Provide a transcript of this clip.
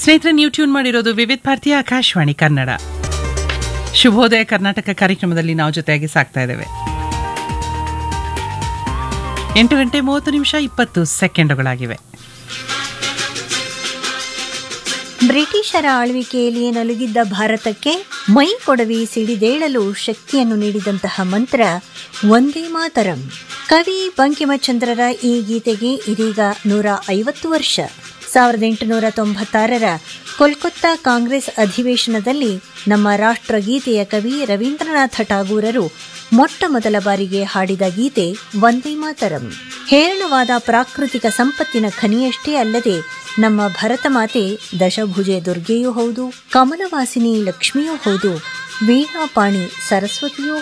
ಸ್ನೇಹಿತರೆ ನೀವು ಟ್ಯೂನ್ ಮಾಡಿರೋದು ವಿವಿಧ ಭಾರತೀಯ ಆಕಾಶವಾಣಿ ಕನ್ನಡ ಶುಭೋದಯ ಕರ್ನಾಟಕ ಕಾರ್ಯಕ್ರಮದಲ್ಲಿ ನಾವು ಜೊತೆಯಾಗಿ ಸಾಕ್ತಾ ಇದ್ದೇವೆ ಎಂಟು ಗಂಟೆ ಮೂವತ್ತು ನಿಮಿಷ ಇಪ್ಪತ್ತು ಸೆಕೆಂಡುಗಳಾಗಿವೆ ಬ್ರಿಟಿಷರ ಆಳ್ವಿಕೆಯಲ್ಲಿ ನಲುಗಿದ್ದ ಭಾರತಕ್ಕೆ ಮೈ ಕೊಡವಿ ಸಿಡಿದೇಳಲು ಶಕ್ತಿಯನ್ನು ನೀಡಿದಂತಹ ಮಂತ್ರ ಒಂದೇ ಮಾತರಂ ಕವಿ ಬಂಕಿಮಚಂದ್ರರ ಈ ಗೀತೆಗೆ ಇದೀಗ ನೂರ ಐವತ್ತು ವರ್ಷ ಸಾವಿರದ ಎಂಟುನೂರ ತೊಂಬತ್ತಾರರ ಕೋಲ್ಕತ್ತಾ ಕಾಂಗ್ರೆಸ್ ಅಧಿವೇಶನದಲ್ಲಿ ನಮ್ಮ ರಾಷ್ಟ್ರಗೀತೆಯ ಕವಿ ರವೀಂದ್ರನಾಥ ಠಾಗೂರರು ಮೊಟ್ಟ ಮೊದಲ ಬಾರಿಗೆ ಹಾಡಿದ ಗೀತೆ ವಂದೇ ಮಾತರಂ ಹೇರಳವಾದ ಪ್ರಾಕೃತಿಕ ಸಂಪತ್ತಿನ ಖನಿಯಷ್ಟೇ ಅಲ್ಲದೆ ನಮ್ಮ ಭರತ ಮಾತೆ ದಶಭುಜೆ ದುರ್ಗೆಯೂ ಹೌದು ಕಮಲವಾಸಿನಿ ಲಕ್ಷ್ಮಿಯೂ ಹೌದು ವೀಣಾಪಾಣಿ ಸರಸ್ವತಿಯೂ